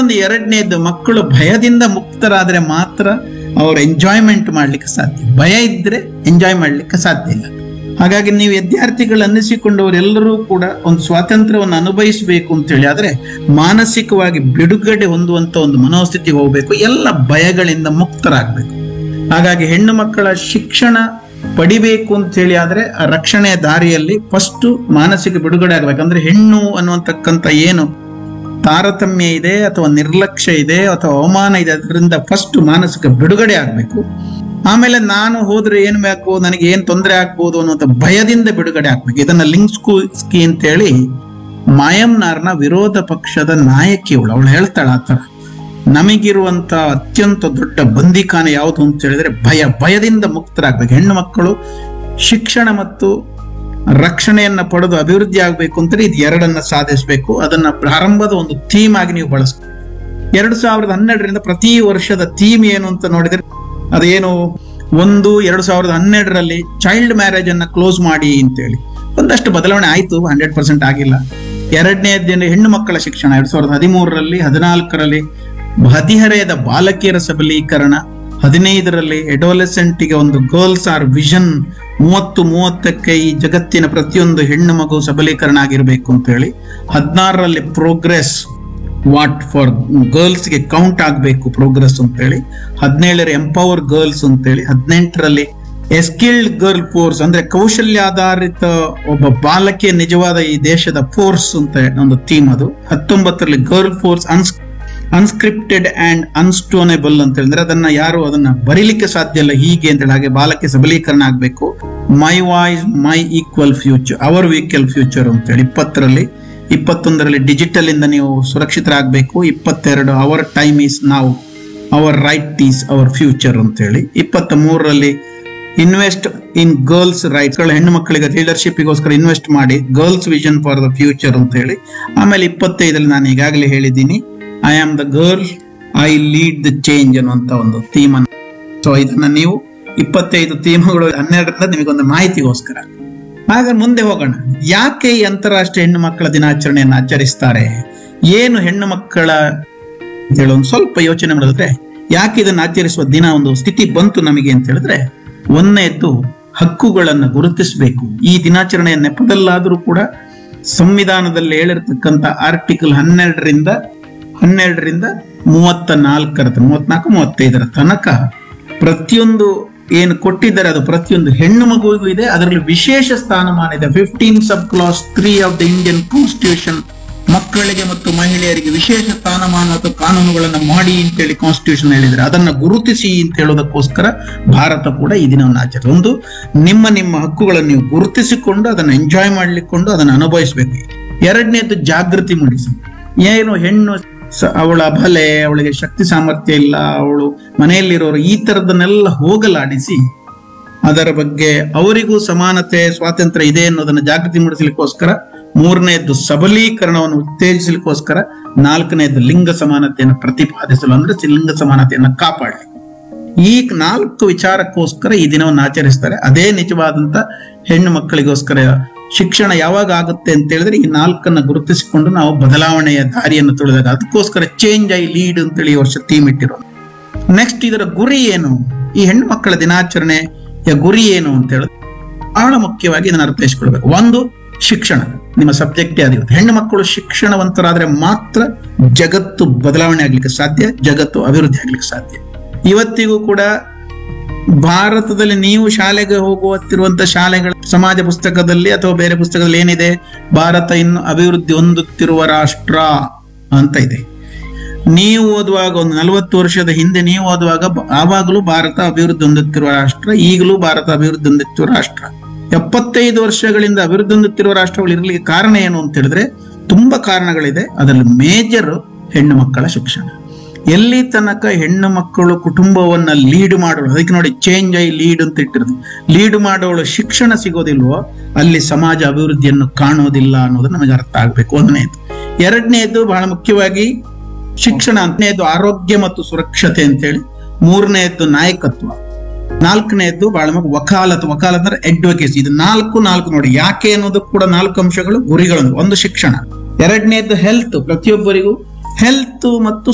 ಇನ್ನೊಂದು ಎರಡನೇದು ಮಕ್ಕಳು ಭಯದಿಂದ ಮುಕ್ತರಾದ್ರೆ ಮಾತ್ರ ಅವ್ರು ಎಂಜಾಯ್ಮೆಂಟ್ ಮಾಡ್ಲಿಕ್ಕೆ ಸಾಧ್ಯ ಭಯ ಇದ್ರೆ ಎಂಜಾಯ್ ಮಾಡ್ಲಿಕ್ಕೆ ಸಾಧ್ಯ ಇಲ್ಲ ಹಾಗಾಗಿ ನೀವು ವಿದ್ಯಾರ್ಥಿಗಳು ಅನ್ನಿಸಿಕೊಂಡವರೆಲ್ಲರೂ ಕೂಡ ಒಂದು ಸ್ವಾತಂತ್ರ್ಯವನ್ನು ಅನುಭವಿಸಬೇಕು ಅಂತೇಳಿ ಆದ್ರೆ ಮಾನಸಿಕವಾಗಿ ಬಿಡುಗಡೆ ಹೊಂದುವಂತ ಒಂದು ಮನೋಸ್ಥಿತಿಗೆ ಹೋಗ್ಬೇಕು ಎಲ್ಲ ಭಯಗಳಿಂದ ಮುಕ್ತರಾಗಬೇಕು ಹಾಗಾಗಿ ಹೆಣ್ಣು ಮಕ್ಕಳ ಶಿಕ್ಷಣ ಪಡಿಬೇಕು ಅಂತ ಹೇಳಿ ಆದ್ರೆ ಆ ರಕ್ಷಣೆಯ ದಾರಿಯಲ್ಲಿ ಫಸ್ಟ್ ಮಾನಸಿಕ ಬಿಡುಗಡೆ ಆಗ್ಬೇಕಂದ್ರೆ ಹೆಣ್ಣು ಅನ್ನುವಂತಕ್ಕಂಥ ಏನು ತಾರತಮ್ಯ ಇದೆ ಅಥವಾ ನಿರ್ಲಕ್ಷ್ಯ ಇದೆ ಅಥವಾ ಅವಮಾನ ಇದೆ ಅದರಿಂದ ಫಸ್ಟ್ ಮಾನಸಿಕ ಬಿಡುಗಡೆ ಆಗ್ಬೇಕು ಆಮೇಲೆ ನಾನು ಹೋದ್ರೆ ಏನ್ ಬೇಕು ನನಗೆ ಏನ್ ತೊಂದರೆ ಆಗ್ಬೋದು ಅನ್ನುವಂಥ ಭಯದಿಂದ ಬಿಡುಗಡೆ ಆಗ್ಬೇಕು ಇದನ್ನ ಲಿಂಗ್ಸ್ಕಿ ಅಂತ ಹೇಳಿ ಮಾಯಂನಾರ್ನ ವಿರೋಧ ಪಕ್ಷದ ನಾಯಕಿಯವಳು ಅವಳು ಹೇಳ್ತಾಳ ಆತರ ನಮಗಿರುವಂತ ಅತ್ಯಂತ ದೊಡ್ಡ ಬಂದಿಖಾನೆ ಯಾವುದು ಅಂತ ಹೇಳಿದ್ರೆ ಭಯ ಭಯದಿಂದ ಮುಕ್ತರಾಗ್ಬೇಕು ಹೆಣ್ಣು ಮಕ್ಕಳು ಶಿಕ್ಷಣ ಮತ್ತು ರಕ್ಷಣೆಯನ್ನ ಪಡೆದು ಅಭಿವೃದ್ಧಿ ಆಗ್ಬೇಕು ಅಂತೇಳಿ ಇದು ಎರಡನ್ನ ಸಾಧಿಸಬೇಕು ಅದನ್ನ ಪ್ರಾರಂಭದ ಒಂದು ಥೀಮ್ ಆಗಿ ನೀವು ಬಳಸ್ಬೇಕು ಎರಡು ಸಾವಿರದ ಹನ್ನೆರಡರಿಂದ ಪ್ರತಿ ವರ್ಷದ ಥೀಮ್ ಏನು ಅಂತ ನೋಡಿದ್ರೆ ಅದೇನು ಒಂದು ಎರಡು ಸಾವಿರದ ಹನ್ನೆರಡರಲ್ಲಿ ಚೈಲ್ಡ್ ಮ್ಯಾರೇಜ್ ಅನ್ನ ಕ್ಲೋಸ್ ಮಾಡಿ ಅಂತೇಳಿ ಒಂದಷ್ಟು ಬದಲಾವಣೆ ಆಯ್ತು ಹಂಡ್ರೆಡ್ ಪರ್ಸೆಂಟ್ ಆಗಿಲ್ಲ ಎರಡನೇದೇನು ಹೆಣ್ಣು ಮಕ್ಕಳ ಶಿಕ್ಷಣ ಎರಡ್ ಸಾವಿರದ ಹದಿಮೂರರಲ್ಲಿ ಹದಿನಾಲ್ಕರಲ್ಲಿ ಹದಿಹರೆಯದ ಬಾಲಕಿಯರ ಸಬಲೀಕರಣ ಹದಿನೈದರಲ್ಲಿ ಎಡೋಲೆಸೆಂಟ್ಗೆ ಒಂದು ಗರ್ಲ್ಸ್ ಆರ್ ವಿಷನ್ ಮೂವತ್ತು ಮೂವತ್ತಕ್ಕೆ ಈ ಜಗತ್ತಿನ ಪ್ರತಿಯೊಂದು ಹೆಣ್ಣು ಮಗು ಸಬಲೀಕರಣ ಆಗಿರ್ಬೇಕು ಅಂತ ಹೇಳಿ ಹದಿನಾರರಲ್ಲಿ ಪ್ರೋಗ್ರೆಸ್ ವಾಟ್ ಫಾರ್ ಗರ್ಲ್ಸ್ಗೆ ಕೌಂಟ್ ಆಗಬೇಕು ಪ್ರೋಗ್ರೆಸ್ ಅಂತೇಳಿ ಹದಿನೇಳರ ಎಂಪವರ್ ಗರ್ಲ್ಸ್ ಅಂತೇಳಿ ಹದಿನೆಂಟರಲ್ಲಿ ಎಸ್ಕಿಲ್ಡ್ ಗರ್ಲ್ ಫೋರ್ಸ್ ಅಂದ್ರೆ ಕೌಶಲ್ಯಾಧಾರಿತ ಒಬ್ಬ ಬಾಲಕಿಯ ನಿಜವಾದ ಈ ದೇಶದ ಫೋರ್ಸ್ ಅಂತ ಒಂದು ಥೀಮ್ ಅದು ಹತ್ತೊಂಬತ್ತರಲ್ಲಿ ಗರ್ಲ್ ಫೋರ್ಸ್ ಅನ್ಸ್ ಅನ್ಸ್ಕ್ರಿಪ್ಟೆಡ್ ಅಂಡ್ ಅನ್ಸ್ಟೋನೇಬಲ್ ಅಂತ ಹೇಳಿದ್ರೆ ಅದನ್ನ ಯಾರು ಅದನ್ನ ಬರೀಲಿಕ್ಕೆ ಸಾಧ್ಯ ಇಲ್ಲ ಹೀಗೆ ಅಂತ ಹೇಳಿ ಹಾಗೆ ಬಾಲಕ್ಕೆ ಸಬಲೀಕರಣ ಆಗಬೇಕು my voice my equal future our equal future ಅಂತ ಹೇಳಿ ಇಪ್ಪತ್ತರಲ್ಲಿ ಇಪ್ಪತ್ತೊಂದರಲ್ಲಿ ಡಿಜಿಟಲ್ ಇಂದ ನೀವು ಸುರಕ್ಷಿತರಾಗಬೇಕು ಇಪ್ಪತ್ತೆರಡು ಅವರ್ ಟೈಮ್ ಈಸ್ ನಾವು our right is our future ಅಂತ ಹೇಳಿ ಇಪ್ಪತ್ತ ಮೂರರಲ್ಲಿ ಇನ್ವೆಸ್ಟ್ ಇನ್ ಗರ್ಲ್ಸ್ ರೈಟ್ಸ್ ಹೆಣ್ಣು ಮಕ್ಕಳಿಗೆ ಲೀಡರ್ಶಿಪ್ಗೋಸ್ಕರ ಇನ್ವೆಸ್ಟ್ ಮಾಡಿ girls vision for the future ಅಂತ ಹೇಳಿ ಆಮೇಲೆ ಇಪ್ಪತ್ತೈದರಲ್ಲಿ ನಾನು ಈಗಾಗಲೇ ಹೇಳಿದ್ದೀನಿ I am the girl I lead the change ಅನ್ನುವಂತ ಒಂದು ಥೀಮ್ ಅನ್ನು ಸೊ ಇದನ್ನ ನೀವು ಇಪ್ಪತ್ತೈದು ಥೀಮ್ಗಳು ಹನ್ನೆರಡರಿಂದ ನಿಮಗೊಂದು ಮಾಹಿತಿಗೋಸ್ಕರ ಹಾಗ ಮುಂದೆ ಹೋಗೋಣ ಯಾಕೆ ಈ ಅಂತಾರಾಷ್ಟ್ರೀಯ ಹೆಣ್ಣು ಮಕ್ಕಳ ದಿನಾಚರಣೆಯನ್ನು ಆಚರಿಸ್ತಾರೆ ಏನು ಹೆಣ್ಣು ಮಕ್ಕಳ ಅಂತ ಹೇಳಿ ಒಂದು ಸ್ವಲ್ಪ ಯೋಚನೆ ಮಾಡಿದ್ರೆ ಯಾಕೆ ಇದನ್ನು ಆಚರಿಸುವ ದಿನ ಒಂದು ಸ್ಥಿತಿ ಬಂತು ನಮಗೆ ಅಂತ ಹೇಳಿದ್ರೆ ಒಂದನೇದ್ದು ಹಕ್ಕುಗಳನ್ನು ಗುರುತಿಸಬೇಕು ಈ ದಿನಾಚರಣೆಯ ನೆಪದಲ್ಲಾದರೂ ಕೂಡ ಸಂವಿಧಾನದಲ್ಲಿ ಹೇಳಿರ್ತಕ್ಕಂಥ ಆರ್ಟಿಕಲ್ ಹನ್ನೆರಡರಿಂದ ಹನ್ನೆರಡರಿಂದ ಮೂವತ್ತ ನಾಲ್ಕರ ಮೂವತ್ನಾಲ್ಕು ಮೂವತ್ತೈದರ ತನಕ ಪ್ರತಿಯೊಂದು ಏನು ಕೊಟ್ಟಿದ್ದಾರೆ ಅದು ಪ್ರತಿಯೊಂದು ಹೆಣ್ಣು ಮಗುವಿಗೂ ಇದೆ ಅದರಲ್ಲಿ ವಿಶೇಷ ಸ್ಥಾನಮಾನ ಇದೆ fifteen sub clause three of the Indian constitution ಮಕ್ಕಳಿಗೆ ಮತ್ತು ಮಹಿಳೆಯರಿಗೆ ವಿಶೇಷ ಸ್ಥಾನಮಾನ ಅಥವಾ ಕಾನೂನುಗಳನ್ನು ಮಾಡಿ ಅಂತೇಳಿ ಕಾನ್ಸ್ಟಿಟ್ಯೂಷನ್ ಹೇಳಿದ್ರೆ ಅದನ್ನ ಗುರುತಿಸಿ ಅಂತ ಹೇಳೋದಕ್ಕೋಸ್ಕರ ಭಾರತ ಕೂಡ ಈ ದಿನವನ್ನು ಆಚರಿಸ ಒಂದು ನಿಮ್ಮ ನಿಮ್ಮ ಹಕ್ಕುಗಳನ್ನು ನೀವು ಗುರುತಿಸಿಕೊಂಡು ಅದನ್ನು ಎಂಜಾಯ್ ಮಾಡ್ಲಿಕ್ಕೊಂಡು ಅದನ್ನು ಅನುಭವಿಸಬೇಕು ಎರಡನೇದು ಜಾಗೃತಿ ಮೂಡಿಸಿ ಏನು ಹೆಣ್ಣು ಸ- ಅವಳ ಅಬಲೆ ಅವಳಿಗೆ ಶಕ್ತಿ ಸಾಮರ್ಥ್ಯ ಇಲ್ಲ ಅವಳು ಮನೆಯಲ್ಲಿರೋರು ಈ ತರದನ್ನೆಲ್ಲ ಹೋಗಲಾಡಿಸಿ ಅದರ ಬಗ್ಗೆ ಅವರಿಗೂ ಸಮಾನತೆ ಸ್ವಾತಂತ್ರ್ಯ ಇದೆ ಅನ್ನೋದನ್ನ ಜಾಗೃತಿ ಮೂಡಿಸಲಿಕ್ಕೋಸ್ಕರ ಮೂರನೇದ್ದು ಸಬಲೀಕರಣವನ್ನು ಉತ್ತೇಜಿಸಲಿಕ್ಕೋಸ್ಕರ ನಾಲ್ಕನೇದ್ದು ಲಿಂಗ ಸಮಾನತೆಯನ್ನು ಪ್ರತಿಪಾದಿಸಲು ಅಂದ್ರೆ ಸಿ- ಲಿಂಗ ಸಮಾನತೆಯನ್ನು ಕಾಪಾಡಲಿ ಈ ನಾಲ್ಕು ವಿಚಾರಕ್ಕೋಸ್ಕರ ಈ ದಿನವನ್ನು ಆಚರಿಸ್ತಾರೆ ಅದೇ ನಿಜವಾದಂತ ಹೆಣ್ಣು ಮಕ್ಕಳಿಗೋಸ್ಕರ ಶಿಕ್ಷಣ ಯಾವಾಗ ಆಗುತ್ತೆ ಅಂತ ಹೇಳಿದ್ರೆ ಈ ನಾಲ್ಕನ್ನ ಗುರುತಿಸಿಕೊಂಡು ನಾವು ಬದಲಾವಣೆಯ ದಾರಿಯನ್ನು ತುಳಿದಾಗ ಅದಕ್ಕೋಸ್ಕರ ಚೇಂಜ್ ಐ ಲೀಡ್ ಅಂತೇಳಿ ಈ ವರ್ಷ ಥೀಮ್ ಇಟ್ಟಿರೋ ನೆಕ್ಸ್ಟ್ ಇದರ ಗುರಿ ಏನು ಈ ಹೆಣ್ಣು ಮಕ್ಕಳ ದಿನಾಚರಣೆಯ ಗುರಿ ಏನು ಅಂತ ಹೇಳಿದ್ರೆ ಬಹಳ ಮುಖ್ಯವಾಗಿ ಇದನ್ನು ಅರ್ಥೈಸಿಕೊಳ್ಬೇಕು ಒಂದು ಶಿಕ್ಷಣ ನಿಮ್ಮ ಸಬ್ಜೆಕ್ಟೇ ಅದಿರುತ್ತೆ ಹೆಣ್ಣು ಮಕ್ಕಳು ಶಿಕ್ಷಣವಂತರಾದ್ರೆ ಮಾತ್ರ ಜಗತ್ತು ಬದಲಾವಣೆ ಆಗ್ಲಿಕ್ಕೆ ಸಾಧ್ಯ ಜಗತ್ತು ಅಭಿವೃದ್ಧಿ ಆಗ್ಲಿಕ್ಕೆ ಸಾಧ್ಯ ಇವತ್ತಿಗೂ ಕೂಡ ಭಾರತದಲ್ಲಿ ನೀವು ಶಾಲೆಗೆ ಹೋಗುತ್ತಿರುವಂತ ಶಾಲೆಗಳ ಸಮಾಜ ಪುಸ್ತಕದಲ್ಲಿ ಅಥವಾ ಬೇರೆ ಪುಸ್ತಕದಲ್ಲಿ ಏನಿದೆ ಭಾರತ ಇನ್ನು ಅಭಿವೃದ್ಧಿ ಹೊಂದುತ್ತಿರುವ ರಾಷ್ಟ್ರ ಅಂತ ಇದೆ ನೀವು ಓದುವಾಗ ಒಂದು ನಲವತ್ತು ವರ್ಷದ ಹಿಂದೆ ನೀವು ಓದುವಾಗ ಬ- ಆವಾಗಲೂ ಭಾರತ ಅಭಿವೃದ್ಧಿ ಹೊಂದುತ್ತಿರುವ ರಾಷ್ಟ್ರ ಈಗಲೂ ಭಾರತ ಅಭಿವೃದ್ಧಿ ಹೊಂದುತ್ತಿರುವ ರಾಷ್ಟ್ರ ಎಪ್ಪತ್ತೈದು ವರ್ಷಗಳಿಂದ ಅಭಿವೃದ್ಧಿ ಹೊಂದುತ್ತಿರುವ ರಾಷ್ಟ್ರಗಳು ಇರಲಿಕ್ಕೆ ಕಾರಣ ಏನು ಅಂತ ಹೇಳಿದ್ರೆ ತುಂಬಾ ಕಾರಣಗಳಿದೆ ಅದರಲ್ಲಿ ಮೇಜರ್ ಹೆಣ್ಣು ಮಕ್ಕಳ ಶಿಕ್ಷಣ ಎಲ್ಲಿ ತನಕ ಹೆಣ್ಣು ಮಕ್ಕಳು ಕುಟುಂಬವನ್ನ ಲೀಡ್ ಮಾಡೋಳು ಅದಕ್ಕೆ ನೋಡಿ ಚೇಂಜ್ ಐ ಲೀಡ್ ಅಂತ ಇಟ್ಟಿರೋದು ಲೀಡ್ ಮಾಡೋಳು ಶಿಕ್ಷಣ ಸಿಗೋದಿಲ್ವೋ ಅಲ್ಲಿ ಸಮಾಜ ಅಭಿವೃದ್ಧಿಯನ್ನು ಕಾಣೋದಿಲ್ಲ ಅನ್ನೋದು ನಮಗೆ ಅರ್ಥ ಆಗ್ಬೇಕು ಒಂದನೇದು ಎರಡನೇದು ಬಹಳ ಮುಖ್ಯವಾಗಿ ಶಿಕ್ಷಣ ಅಂತನೇದು ಆರೋಗ್ಯ ಮತ್ತು ಸುರಕ್ಷತೆ ಅಂತೇಳಿ ಮೂರನೇದ್ದು ನಾಯಕತ್ವ ನಾಲ್ಕನೇದ್ದು ಬಹಳ ಮುಖ್ಯ ವಕಾಲತ್ ವಕಾಲತ್ ಅಂದ್ರೆ ಅಡ್ವೊಕೇಸಿ ಇದು ನಾಲ್ಕು ನಾಲ್ಕು ನೋಡಿ ಯಾಕೆ ಅನ್ನೋದು ಕೂಡ ನಾಲ್ಕು ಅಂಶಗಳು ಗುರಿಗಳು ಒಂದು ಶಿಕ್ಷಣ ಎರಡನೇದ್ದು ಹೆಲ್ತ್ ಪ್ರತಿಯೊಬ್ಬರಿಗೂ ಹೆಲ್ತ್ ಮತ್ತು